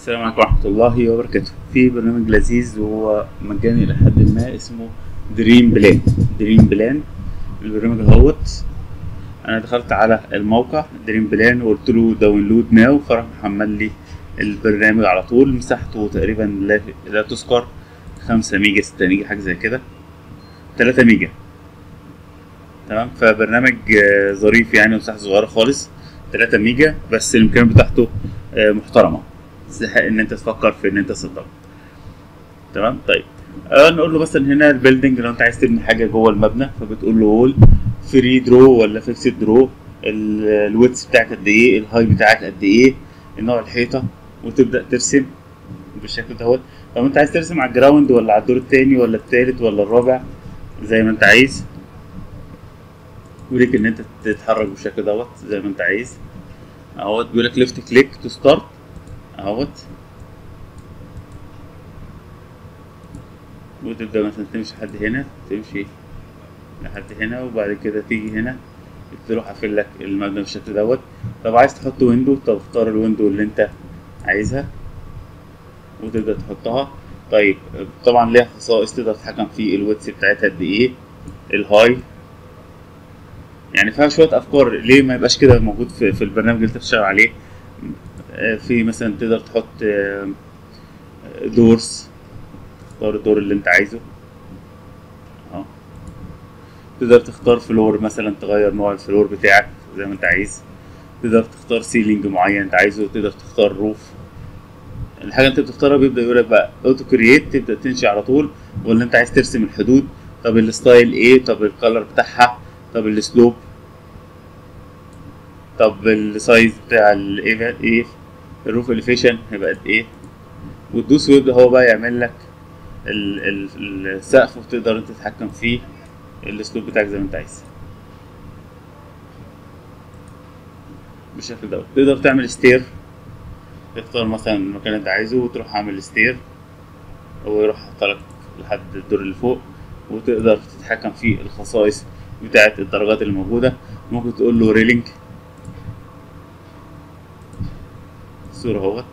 السلام عليكم ورحمة الله وبركاته في برنامج لذيذ وهو مجاني إلى حد ما اسمه دريم بلان دريم بلان البرنامج اهوت أنا دخلت على الموقع دريم بلان وقلت له داونلود ناو فراح محمل لي البرنامج على طول مساحته تقريبا لا, لا تذكر خمسة ميجا ستة ميجا حاجة زي كده تلاتة ميجا تمام فبرنامج آه، ظريف يعني ومساحة صغيرة خالص تلاتة ميجا بس الإمكانيات بتاعته آه، محترمة تستحق ان انت تفكر في ان انت تصدقه تمام طيب آه نقول له مثلا هنا البيلدنج لو انت عايز تبني حاجه جوه المبنى فبتقول له وول فري درو ولا فيكسد درو الويتس بتاعك قد ايه الهاي بتاعك قد ايه نوع الحيطه وتبدا ترسم بالشكل دوت لو انت عايز ترسم على الجراوند ولا على الدور التاني ولا التالت ولا الرابع زي ما انت عايز وليك ان انت تتحرك بالشكل دوت زي ما انت عايز اهوت بيقول لك ليفت كليك تو ستارت اهوت وتبدأ مثلا تمشي لحد هنا تمشي لحد هنا وبعد كده تيجي هنا تروح قافل لك المبنى بالشكل دوت طب عايز تحط ويندو طب اختار الويندو اللي انت عايزها وتبدأ تحطها طيب طبعا ليها خصائص تقدر تتحكم في الويتس بتاعتها قد ايه الهاي يعني فيها شوية أفكار ليه ما يبقاش كده موجود في, في البرنامج اللي انت بتشتغل عليه آه، في مثلا تقدر تحط آه، دورز تختار الدور اللي انت عايزه اهو تقدر تختار فلور مثلا تغير نوع الفلور بتاعك زي ما انت عايز تقدر تختار سيلينج معين انت عايزه تقدر تختار روف الحاجه انت بتختارها بيبدا يقول لك بقى اوتو كرييت تبدا تنشي على طول ولا انت عايز ترسم الحدود طب الستايل ايه طب الكالر بتاعها طب السلوب طب السايز بتاع الايه ايه الروف اليفيشن هيبقى قد ايه وتدوس ويبدا هو بقى يعمل لك ال- ال- السقف وتقدر انت تتحكم فيه الاسلوب بتاعك زي ما انت عايز بالشكل دوت تقدر تعمل ستير تختار مثلا المكان اللي انت عايزه وتروح عامل ستير ويروح حاطلك لحد الدور اللي فوق وتقدر تتحكم في الخصائص بتاعة الدرجات اللي موجودة ممكن تقول له ريلينج الصورة اهوت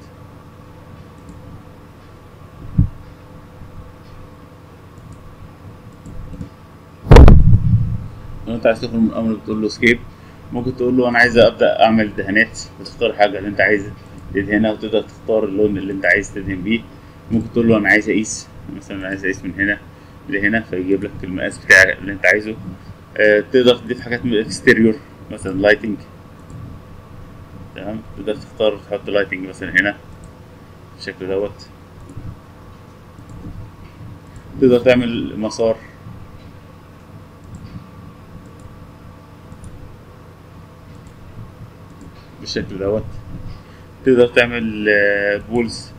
لو انت عايز تخرج من الامر بتقول له سكيب ممكن تقول له انا عايز ابدا اعمل دهانات وتختار الحاجه اللي انت عايز تدهنها وتقدر تختار اللون اللي انت عايز تدهن بيه ممكن تقول له انا عايز اقيس مثلا انا عايز اقيس من هنا لهنا فيجيب لك المقاس بتاع اللي انت عايزه آه تقدر تضيف حاجات من الاكستيريور مثلا لايتنج تمام تقدر تختار تحط لايتنج مثلا هنا بالشكل دوت تقدر تعمل مسار بالشكل دوت تقدر تعمل آه، بولز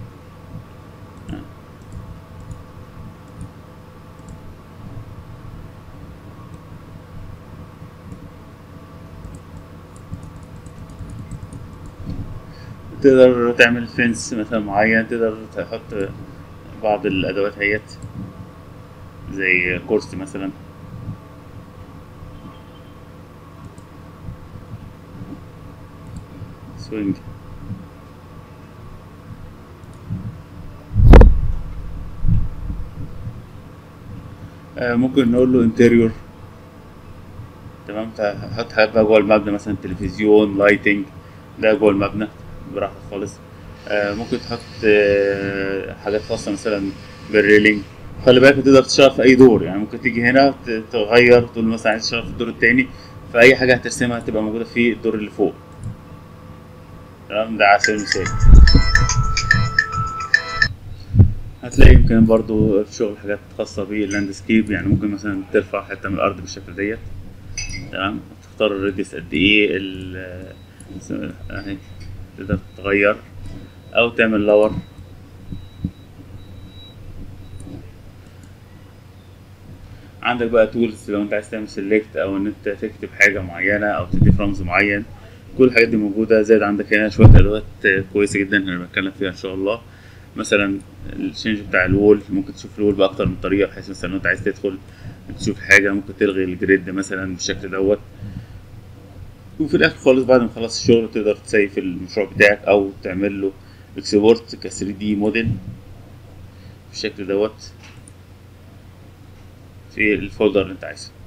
تقدر تعمل فنس مثلا معين تقدر تحط بعض الأدوات هيت زي كرسي مثلا سوينج آه، ممكن نقول له انتريور تمام تحط حاجات بقى جوه المبنى مثلا تلفزيون لايتنج ده جوه المبنى براحتك خالص آه، ممكن تحط آه، حاجات خاصة مثلا بالريلينج خلي بالك تقدر تشتغل في أي دور يعني ممكن تيجي هنا ت- تغير تقول مثلا عايز تشتغل في الدور التاني فأي حاجة هترسمها هتبقى موجودة في الدور اللي فوق تمام ده على سبيل المثال هتلاقي يمكن برضو في شغل حاجات خاصة باللاندسكيب يعني ممكن مثلا ترفع حتة من الأرض بالشكل ديت تمام تختار الريديوس قد ايه ال اهي تقدر تغير او تعمل لور عندك بقى تولز لو انت عايز تعمل سيلكت او ان انت تكتب حاجة معينة او تضيف رمز معين كل الحاجات دي موجودة زائد عندك هنا شوية ادوات كويسة جدا انا بتكلم فيها ان شاء الله مثلا الشينج بتاع الوول ممكن تشوف الوول بأكتر من طريقة بحيث مثلا لو انت عايز تدخل تشوف حاجة ممكن تلغي الجريد مثلا بالشكل دوت وفي الاخر خالص بعد ما تخلص الشغل تقدر تسيف المشروع بتاعك او تعمل له اكسبورت ك 3 دي موديل بالشكل دوت في الفولدر اللي انت عايزه